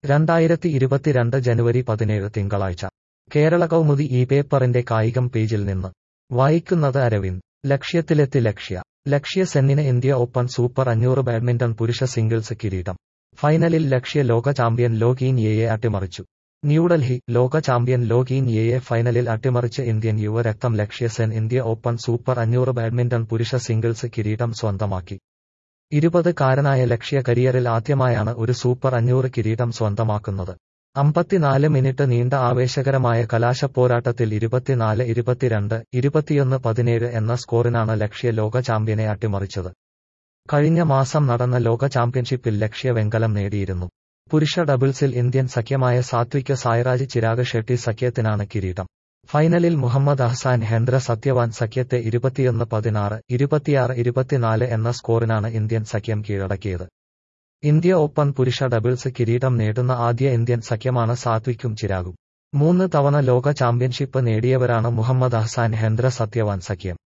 രണ്ടായിരത്തി ഇരുപത്തിരണ്ട് ജനുവരി പതിനേഴ് തിങ്കളാഴ്ച കേരള കൗമുദി ഈ പേപ്പറിന്റെ കായികം പേജിൽ നിന്ന് വായിക്കുന്നത് അരവിന്ദ് ലക്ഷ്യത്തിലെത്തി ലക്ഷ്യ ലക്ഷ്യ സെന്നിന് ഇന്ത്യ ഓപ്പൺ സൂപ്പർ അഞ്ഞൂറ് ബാഡ്മിന്റൺ പുരുഷ സിംഗിൾസ് കിരീടം ഫൈനലിൽ ലക്ഷ്യ ലോക ചാമ്പ്യൻ ലോകീൻ യെയെ അട്ടിമറിച്ചു ന്യൂഡൽഹി ലോക ചാമ്പ്യൻ ലോകീൻ യെയെ ഫൈനലിൽ അട്ടിമറിച്ച് ഇന്ത്യൻ യുവരക്തം Lakshya Sen India open super അഞ്ഞൂറ് ബാഡ്മിന്റൺ പുരുഷ സിംഗിൾസ് കിരീടം സ്വന്തമാക്കി ഇരുപത് കാരനായ ലക്ഷ്യ കരിയറിൽ ആദ്യമായാണ് ഒരു സൂപ്പർ അഞ്ഞൂറ് കിരീടം സ്വന്തമാക്കുന്നത് അമ്പത്തിനാല് മിനിറ്റ് നീണ്ട ആവേശകരമായ കലാശപ്പോരാട്ടത്തിൽ ഇരുപത്തിനാല് ഇരുപത്തിരണ്ട് ഇരുപത്തിയൊന്ന് പതിനേഴ് എന്ന സ്കോറിനാണ് ലക്ഷ്യ ലോക ചാമ്പ്യനെ അട്ടിമറിച്ചത് കഴിഞ്ഞ മാസം നടന്ന ലോക ചാമ്പ്യൻഷിപ്പിൽ ലക്ഷ്യ വെങ്കലം നേടിയിരുന്നു പുരുഷ ഡബിൾസിൽ ഇന്ത്യൻ സഖ്യമായ സാത്വിക് സായ്രാജ് ചിരാഗ് ഷെട്ടി സഖ്യത്തിനാണ് കിരീടം ഫൈനലിൽ മുഹമ്മദ് അഹ്സാൻ ഹെന്ദ്ര സത്യവാൻ സഖ്യത്തെ ഇരുപത്തിയൊന്ന് പതിനാറ് ഇരുപത്തിയാറ് ഇരുപത്തിനാല് എന്ന സ്കോറിനാണ് ഇന്ത്യൻ സഖ്യം കീഴടക്കിയത് ഇന്ത്യ ഓപ്പൺ പുരുഷ ഡബിൾസ് കിരീടം നേടുന്ന ആദ്യ ഇന്ത്യൻ സഖ്യമാണ് സാത്വിക്കും ചിരാഗും മൂന്ന് തവണ ലോക ചാമ്പ്യൻഷിപ്പ് നേടിയവരാണ് മുഹമ്മദ് അഹ്സാൻ ഹെന്ദ്ര സത്യവാൻ സഖ്യം